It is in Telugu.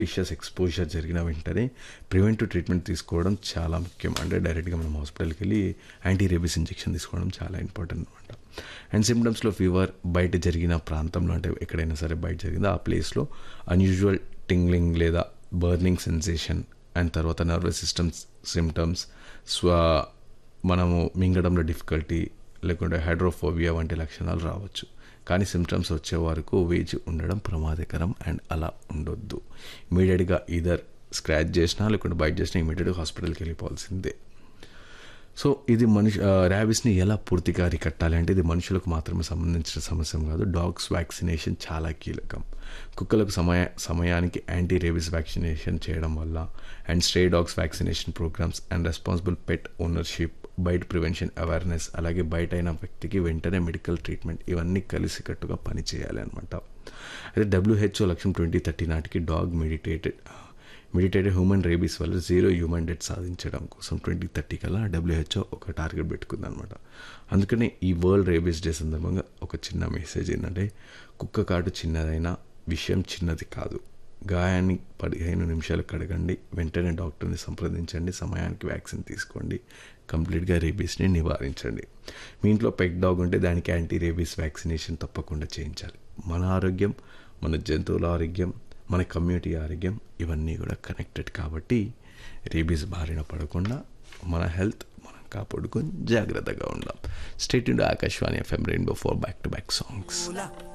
ఇష్యూస్ ఎక్స్పోజర్ జరిగిన వెంటనే ప్రివెంటివ్ ట్రీట్మెంట్ తీసుకోవడం చాలా ముఖ్యం అంటే డైరెక్ట్గా మనం హాస్పిటల్కి వెళ్ళి యాంటీ రేబీస్ ఇంజెక్షన్ తీసుకోవడం చాలా ఇంపార్టెంట్ అనమాట అండ్ సిమ్టమ్స్లో ఫీవర్ బయట జరిగిన ప్రాంతంలో అంటే ఎక్కడైనా సరే బయట జరిగిందో ఆ ప్లేస్లో అన్యూజువల్ టింగ్లింగ్ లేదా బర్నింగ్ సెన్సేషన్ అండ్ తర్వాత నర్వస్ సిస్టమ్స్ సిమ్టమ్స్ స్వ మనము మింగడంలో డిఫికల్టీ లేకుంటే హైడ్రోఫోబియా వంటి లక్షణాలు రావచ్చు కానీ సిమ్టమ్స్ వచ్చే వరకు వేచి ఉండడం ప్రమాదకరం అండ్ అలా ఉండొద్దు ఇమీడియట్గా ఈధర్ స్క్రాచ్ చేసినా లేకుంటే బైట్ చేసినా ఇమీడియట్గా హాస్పిటల్కి వెళ్ళిపోవాల్సిందే సో ఇది మనిషి ర్యాబిస్ని ఎలా పూర్తిగా అరికట్టాలి అంటే ఇది మనుషులకు మాత్రమే సంబంధించిన సమస్య కాదు డాగ్స్ వ్యాక్సినేషన్ చాలా కీలకం కుక్కలకు సమయ సమయానికి యాంటీ రేబిస్ వ్యాక్సినేషన్ చేయడం వల్ల and stray dogs vaccination programmes and responsible pet ownership bite prevention awareness అలాగే బయట అయిన వ్యక్తికి వెంటనే మెడికల్ ట్రీట్మెంట్ ఇవన్నీ కలిసికట్టుగా పనిచేయాలి అనమాట అయితే డబ్ల్యూహెచ్ఓ లక్ష్యం ట్వంటీ థర్టీ నాటికి dog mediated mediated human rabies వల్ల జీరో హ్యూమన్ డెత్ సాధించడం కోసం ట్వంటీ థర్టీ కల్లా డబ్ల్యూహెచ్ఓ ఒక టార్గెట్ పెట్టుకుందనమాట అందుకనే ఈ వరల్డ్ రేబీస్ డే సందర్భంగా ఒక చిన్న మెసేజ్ ఏంటంటే కుక్క కాటు చిన్నదైనా విషయం చిన్నది కాదు గాయాన్ని పదిహేను నిమిషాలు కడగండి వెంటనే డాక్టర్ని సంప్రదించండి సమయానికి వ్యాక్సిన్ తీసుకోండి కంప్లీట్గా రేబీస్ని నివారించండి మీ ఇంట్లో పెట్ డాగ్ ఉంటే దానికి యాంటీ రేబీస్ వ్యాక్సినేషన్ తప్పకుండా చేయించాలి మన ఆరోగ్యం మన జంతువుల ఆరోగ్యం మన కమ్యూనిటీ ఆరోగ్యం ఇవన్నీ కూడా కనెక్టెడ్ కాబట్టి రేబీస్ బారిన పడకుండా మన హెల్త్ మనం కాపాడుకొని జాగ్రత్తగా ఉందాం stay tuned to Akashvani FM rainbow for back to back songs